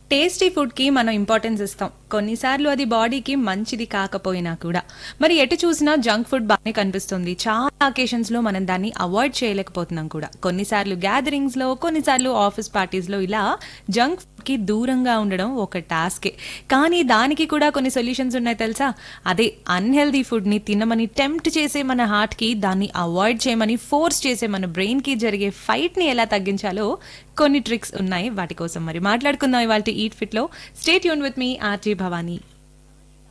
tasty ఫుడ్కి మనం importance ఇస్తాం కొన్నిసార్లు అది బాడీకి మంచిది కాకపోయినా కూడా మరి ఎటు చూసినా జంక్ ఫుడ్ బాగానే కనిపిస్తుంది చాలా అకేషన్స్ లో మనం దాన్ని అవాయిడ్ చేయలేకపోతున్నాం కూడా కొన్నిసార్లు గ్యాదరింగ్స్ లో కొన్నిసార్లు ఆఫీస్ పార్టీస్ లో ఇలా జంక్ ఫుడ్ కి దూరంగా ఉండడం ఒక టాస్కే కానీ దానికి కూడా కొన్ని సొల్యూషన్స్ ఉన్నాయి తెలుసా అదే అన్హెల్దీ ఫుడ్ ని తినమని టెంప్ట్ చేసే మన హార్ట్ కి దాన్ని అవాయిడ్ చేయమని ఫోర్స్ చేసే మన బ్రెయిన్ కి జరిగే ఫైట్ ని ఎలా తగ్గించాలో కొన్ని ట్రిక్స్ ఉన్నాయి వాటి కోసం మరి మాట్లాడుకుందాం ఇవాళ ఈట్ ఫిట్ లో స్టేట్ యూన్ విత్ మీ ఆర్జే భవానీ